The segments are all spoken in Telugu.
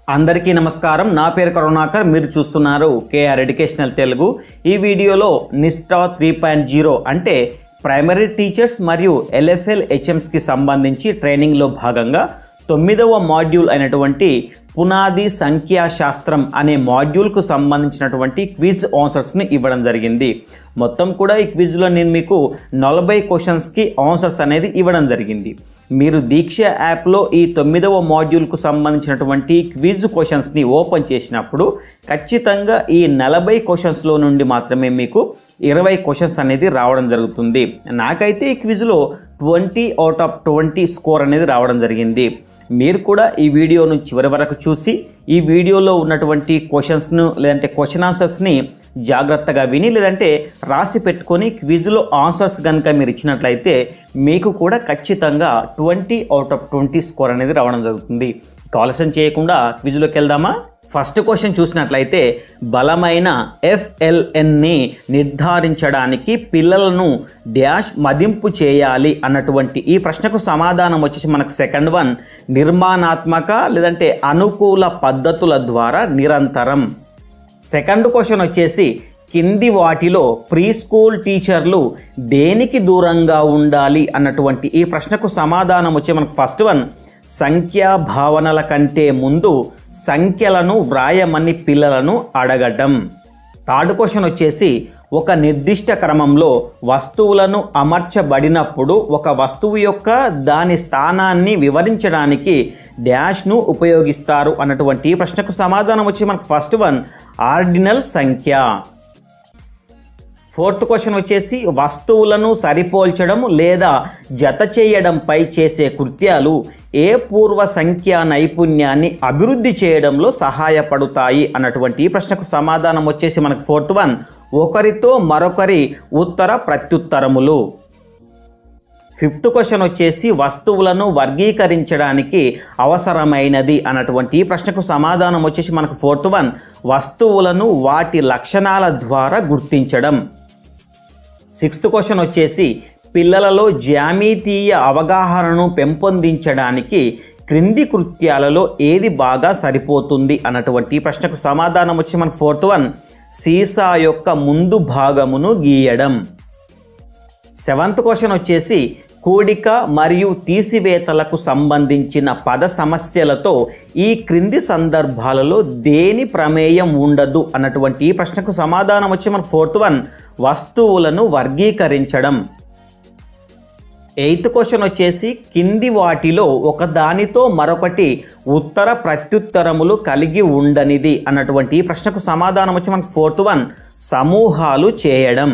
అందరికీ నమస్కారం నా పేరు కరుణాకర్ మీరు చూస్తున్నారు కేఆర్ ఎడ్యుకేషనల్ తెలుగు ఈ వీడియోలో నిస్టా త్రీ పాయింట్ జీరో అంటే ప్రైమరీ టీచర్స్ మరియు ఎల్ఎఫ్ఎల్ హెచ్ఎంస్కి సంబంధించి ట్రైనింగ్లో భాగంగా తొమ్మిదవ మాడ్యూల్ అయినటువంటి పునాది సంఖ్యాశాస్త్రం అనే మాడ్యూల్కు సంబంధించినటువంటి క్విజ్ ఆన్సర్స్ని ఇవ్వడం జరిగింది మొత్తం కూడా ఈ క్విజ్లో నేను మీకు నలభై క్వశ్చన్స్కి ఆన్సర్స్ అనేది ఇవ్వడం జరిగింది మీరు దీక్ష యాప్లో ఈ తొమ్మిదవ మాడ్యూల్కు సంబంధించినటువంటి క్విజ్ క్వశ్చన్స్ని ఓపెన్ చేసినప్పుడు ఖచ్చితంగా ఈ నలభై క్వశ్చన్స్లో నుండి మాత్రమే మీకు ఇరవై క్వశ్చన్స్ అనేది రావడం జరుగుతుంది నాకైతే ఈ క్విజ్లో twenty out of twenty score అనేది రావడం జరిగింది మీరు కూడా ఈ వీడియోను చివరి వరకు చూసి ఈ వీడియోలో ఉన్నటువంటి క్వశ్చన్స్ను లేదంటే క్వశ్చన్ ఆన్సర్స్ని జాగ్రత్తగా విని లేదంటే రాసి పెట్టుకొని క్విజ్లో ఆన్సర్స్ కనుక మీరు ఇచ్చినట్లయితే మీకు కూడా ఖచ్చితంగా twenty out of twenty score అనేది రావడం జరుగుతుంది ఇక ఆలస్యం చేయకుండా క్విజ్లోకి వెళ్దామా ఫస్ట్ క్వశ్చన్ చూసినట్లయితే బలమైన ఎఫ్ఎల్ఎన్ని నిర్ధారించడానికి పిల్లలను డ్యాష్ మదింపు చేయాలి అన్నటువంటి ఈ ప్రశ్నకు సమాధానం వచ్చేసి మనకు సెకండ్ వన్ నిర్మాణాత్మక లేదంటే అనుకూల పద్ధతుల ద్వారా నిరంతరం సెకండ్ క్వశ్చన్ వచ్చేసి కింది వాటిలో ప్రీ స్కూల్ టీచర్లు దేనికి దూరంగా ఉండాలి అన్నటువంటి ఈ ప్రశ్నకు సమాధానం వచ్చే మనకు ఫస్ట్ వన్ సంఖ్యా భావనల కంటే ముందు సంఖ్యలను వ్రాయమని పిల్లలను అడగటం థర్డ్ క్వశ్చన్ వచ్చేసి ఒక నిర్దిష్ట క్రమంలో వస్తువులను అమర్చబడినప్పుడు ఒక వస్తువు యొక్క దాని స్థానాన్ని వివరించడానికి డాష్ను ఉపయోగిస్తారు అన్నటువంటి ఈ ప్రశ్నకు సమాధానం వచ్చి మనకు ఫస్ట్ వన్ ఆర్డినల్ సంఖ్య ఫోర్త్ క్వశ్చన్ వచ్చేసి వస్తువులను సరిపోల్చడం లేదా జత చేయడంపై చేసే కృత్యాలు ఏ పూర్వ సంఖ్యా నైపుణ్యాన్ని అభివృద్ధి చేయడంలో సహాయపడతాయి అన్నటువంటి ఈ ప్రశ్నకు సమాధానం వచ్చేసి మనకు ఫోర్త్ వన్ ఒకరితో మరొకరి ఉత్తర ప్రత్యుత్తరములు ఫిఫ్త్ క్వశ్చన్ వచ్చేసి వస్తువులను వర్గీకరించడానికి అవసరమైనది అన్నటువంటి ఈ ప్రశ్నకు సమాధానం వచ్చేసి మనకు ఫోర్త్ వన్ వస్తువులను వాటి లక్షణాల ద్వారా గుర్తించడం సిక్స్త్ క్వశ్చన్ వచ్చేసి పిల్లలలో జ్యామితీయ అవగాహనను పెంపొందించడానికి క్రింది కృత్యాలలో ఏది బాగా సరిపోతుంది అన్నటువంటి ఈ ప్రశ్నకు సమాధానం వచ్చి మనకు ఫోర్త్ వన్ సీసా యొక్క ముందు భాగమును గీయడం సెవెంత్ క్వశ్చన్ వచ్చేసి కూడిక మరియు తీసివేతలకు సంబంధించిన పద సమస్యలతో ఈ క్రింది సందర్భాలలో దేని ప్రమేయం ఉండదు అన్నటువంటి ఈ ప్రశ్నకు సమాధానం వచ్చి మనకు ఫోర్త్ వన్ వస్తువులను వర్గీకరించడం ఎయిత్ క్వశ్చన్ వచ్చేసి కింది వాటిలో ఒకదానితో మరొకటి ఉత్తర ప్రత్యుత్తరములు కలిగి ఉండనిది అన్నటువంటి ఈ ప్రశ్నకు సమాధానం వచ్చి మనకు ఫోర్త్ వన్ సమూహాలు చేయడం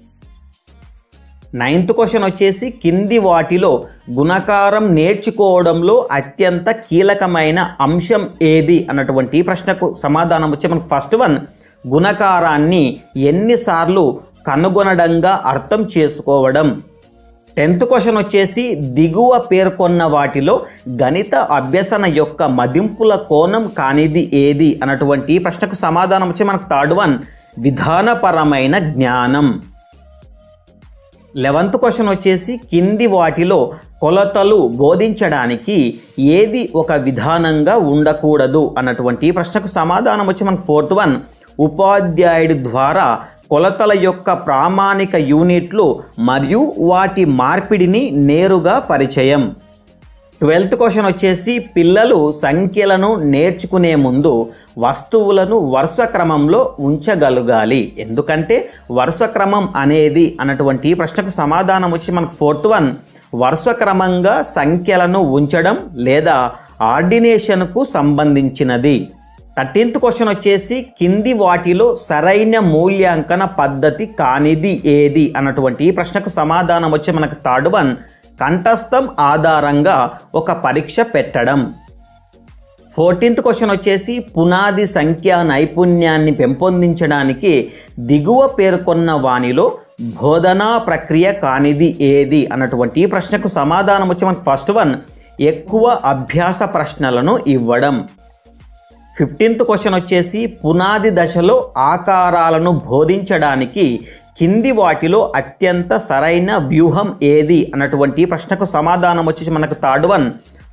నైన్త్ క్వశ్చన్ వచ్చేసి కింది వాటిలో గుణకారం నేర్చుకోవడంలో అత్యంత కీలకమైన అంశం ఏది అన్నటువంటి ఈ ప్రశ్నకు సమాధానం వచ్చి మనకు ఫస్ట్ వన్ గుణకారాన్ని ఎన్నిసార్లు కనుగొనడంగా అర్థం చేసుకోవడం టెన్త్ క్వశ్చన్ వచ్చేసి దిగువ పేర్కొన్న వాటిలో గణిత అభ్యసన యొక్క మదింపుల కోణం కానిది ఏది అన్నటువంటి ఈ ప్రశ్నకు సమాధానం వచ్చి మనకు థర్డ్ వన్ విధానపరమైన జ్ఞానం లెవెంత్ క్వశ్చన్ వచ్చేసి కింది వాటిలో కొలతలు బోధించడానికి ఏది ఒక విధానంగా ఉండకూడదు అన్నటువంటి ఈ ప్రశ్నకు సమాధానం వచ్చి మనకు ఫోర్త్ వన్ ఉపాధ్యాయుడి ద్వారా కొలతల యొక్క ప్రామాణిక యూనిట్లు మరియు వాటి మార్పిడిని నేరుగా పరిచయం ట్వెల్త్ క్వశ్చన్ వచ్చేసి పిల్లలు సంఖ్యలను నేర్చుకునే ముందు వస్తువులను వరుస క్రమంలో ఉంచగలగాలి ఎందుకంటే వరుస క్రమం అనేది అన్నటువంటి ఈ ప్రశ్నకు సమాధానం వచ్చి మనకు ఫోర్త్ వన్ వరుస క్రమంగా సంఖ్యలను ఉంచడం లేదా ఆర్డినేషన్కు సంబంధించినది థర్టీన్త్ క్వశ్చన్ వచ్చేసి కింది వాటిలో సరైన మూల్యాంకన పద్ధతి కానిది ఏది అన్నటువంటి ఈ ప్రశ్నకు సమాధానం వచ్చి మనకు థర్డ్ వన్ కంఠస్థం ఆధారంగా ఒక పరీక్ష పెట్టడం ఫోర్టీన్త్ క్వశ్చన్ వచ్చేసి పునాది సంఖ్యా నైపుణ్యాన్ని పెంపొందించడానికి దిగువ పేర్కొన్న వానిలో బోధనా ప్రక్రియ కానిది ఏది అన్నటువంటి ఈ ప్రశ్నకు సమాధానం వచ్చి మనకు ఫస్ట్ వన్ ఎక్కువ అభ్యాస ప్రశ్నలను ఇవ్వడం ఫిఫ్టీన్త్ క్వశ్చన్ వచ్చేసి పునాది దశలో ఆకారాలను బోధించడానికి కింది వాటిలో అత్యంత సరైన వ్యూహం ఏది అన్నటువంటి ప్రశ్నకు సమాధానం వచ్చేసి మనకు థర్డ్ వన్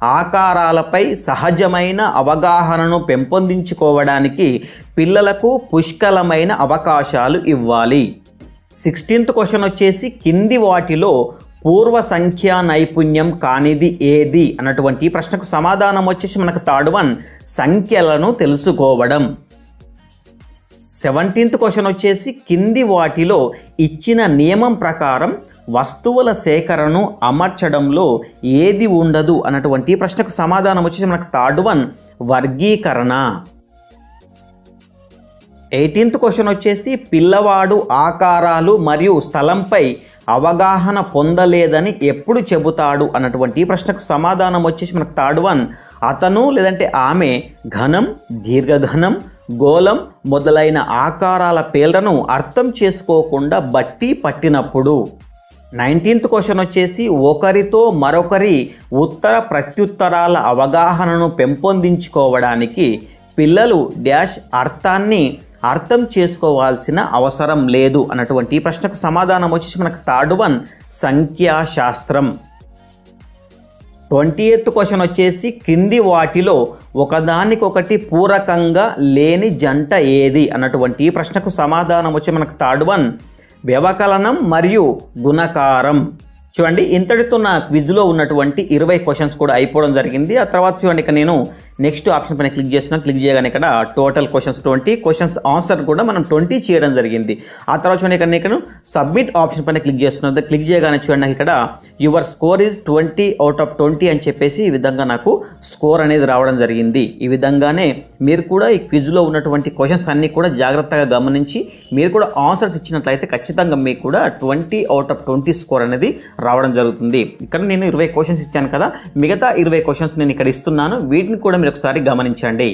ఆకారాలపై సహజమైన అవగాహనను పెంపొందించుకోవడానికి పిల్లలకు పుష్కలమైన అవకాశాలు ఇవ్వాలి సిక్స్టీన్త్ క్వశ్చన్ వచ్చేసి కింది వాటిలో పూర్వ సంఖ్యా నైపుణ్యం కానిది ఏది అన్నటువంటి ఈ ప్రశ్నకు సమాధానం వచ్చేసి మనకు థర్డ్ వన్ సంఖ్యలను తెలుసుకోవడం సెవెంటీన్త్ క్వశ్చన్ వచ్చేసి కింది వాటిలో ఇచ్చిన నియమం ప్రకారం వస్తువుల సేకరణను అమర్చడంలో ఏది ఉండదు అన్నటువంటి ఈ ప్రశ్నకు సమాధానం వచ్చేసి మనకు థర్డ్ వన్ వర్గీకరణ ఎయిటీన్త్ క్వశ్చన్ వచ్చేసి పిల్లవాడు ఆకారాలు మరియు స్థలంపై అవగాహన పొందలేదని ఎప్పుడు చెబుతాడు అన్నటువంటి ఈ ప్రశ్నకు సమాధానం వచ్చేసి మనకు థర్డ్ వన్ అతను లేదంటే ఆమె ఘనం దీర్ఘఘనం గోళం మొదలైన ఆకారాల పేర్లను అర్థం చేసుకోకుండా బట్టి పట్టినప్పుడు నైన్టీన్త్ క్వశ్చన్ వచ్చేసి ఒకరితో మరొకరి ఉత్తర ప్రత్యుత్తరాల అవగాహనను పెంపొందించుకోవడానికి పిల్లలు డాష్ అర్థాన్ని అర్థం చేసుకోవాల్సిన అవసరం లేదు అన్నటువంటి ఈ ప్రశ్నకు సమాధానం వచ్చేసి మనకు థర్డ్ వన్ సంఖ్యాశాస్త్రం ట్వంటీ ఎయిత్ క్వశ్చన్ వచ్చేసి కింది వాటిలో ఒకదానికొకటి పూరకంగా లేని జంట ఏది అన్నటువంటి ఈ ప్రశ్నకు సమాధానం వచ్చి మనకు థర్డ్ వన్ వ్యవకలనం మరియు గుణకారం చూడండి ఇంతటితో నా క్విజ్లో ఉన్నటువంటి ఇరవై క్వశ్చన్స్ కూడా అయిపోవడం జరిగింది ఆ తర్వాత చూడండి ఇక నేను నెక్స్ట్ ఆప్షన్ పైన క్లిక్ చేసిన క్లిక్ చేయగానే ఇక్కడ total questions twenty questions answer కూడా మనం ట్వంటీ చేయడం జరిగింది ఆ తర్వాత చూడండి ఇక్కడ నేను సబ్మిట్ ఆప్షన్ పైన క్లిక్ చేస్తున్నది క్లిక్ చేయగానే చూడండి నాకు ఇక్కడ your score is twenty out of twenty అని చెప్పేసి ఈ విధంగా నాకు స్కోర్ అనేది రావడం జరిగింది ఈ విధంగానే మీరు కూడా ఈ క్విజ్లో ఉన్నటువంటి క్వశ్చన్స్ అన్నీ కూడా జాగ్రత్తగా గమనించి మీరు కూడా ఆన్సర్స్ ఇచ్చినట్లయితే ఖచ్చితంగా మీకు కూడా twenty out of twenty score అనేది రావడం జరుగుతుంది ఇక్కడ నేను ఇరవై క్వశ్చన్స్ ఇచ్చాను కదా మిగతా ఇరవై క్వశ్చన్స్ నేను ఇక్కడ ఇస్తున్నాను వీటిని కూడా మీరు ఒకసారి గమనించండి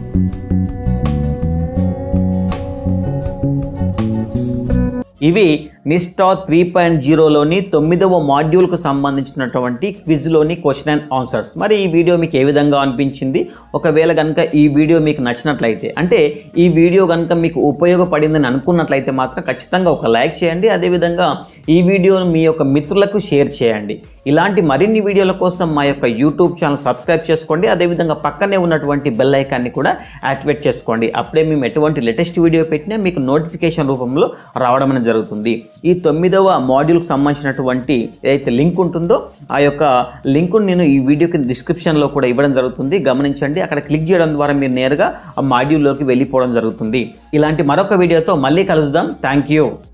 ఇవి నిస్టా త్రీ పాయింట్ జీరోలోని తొమ్మిదవ మాడ్యూల్కు సంబంధించినటువంటి క్విజ్లోని క్వశ్చన్ అండ్ ఆన్సర్స్ మరి ఈ వీడియో మీకు ఏ విధంగా అనిపించింది ఒకవేళ కనుక ఈ వీడియో మీకు నచ్చినట్లయితే అంటే ఈ వీడియో కనుక మీకు ఉపయోగపడిందని అనుకున్నట్లయితే మాత్రం ఖచ్చితంగా ఒక లైక్ చేయండి అదేవిధంగా ఈ వీడియోను మీ యొక్క మిత్రులకు షేర్ చేయండి ఇలాంటి మరిన్ని వీడియోల కోసం మా యొక్క యూట్యూబ్ ఛానల్ సబ్స్క్రైబ్ చేసుకోండి అదేవిధంగా పక్కనే ఉన్నటువంటి బెల్ ఐకాన్ని కూడా యాక్టివేట్ చేసుకోండి అప్పుడే మేము ఎటువంటి లేటెస్ట్ వీడియో పెట్టినా మీకు నోటిఫికేషన్ రూపంలో రావడం అనేది జరుగుతుంది ఈ తొమ్మిదవ మాడ్యూల్కి సంబంధించినటువంటి ఏదైతే లింక్ ఉంటుందో ఆ యొక్క లింకును నేను ఈ వీడియోకి డిస్క్రిప్షన్లో కూడా ఇవ్వడం జరుగుతుంది గమనించండి అక్కడ క్లిక్ చేయడం ద్వారా మీరు నేరుగా ఆ మాడ్యూల్లోకి వెళ్ళిపోవడం జరుగుతుంది ఇలాంటి మరొక వీడియోతో మళ్ళీ కలుద్దాం థ్యాంక్ యూ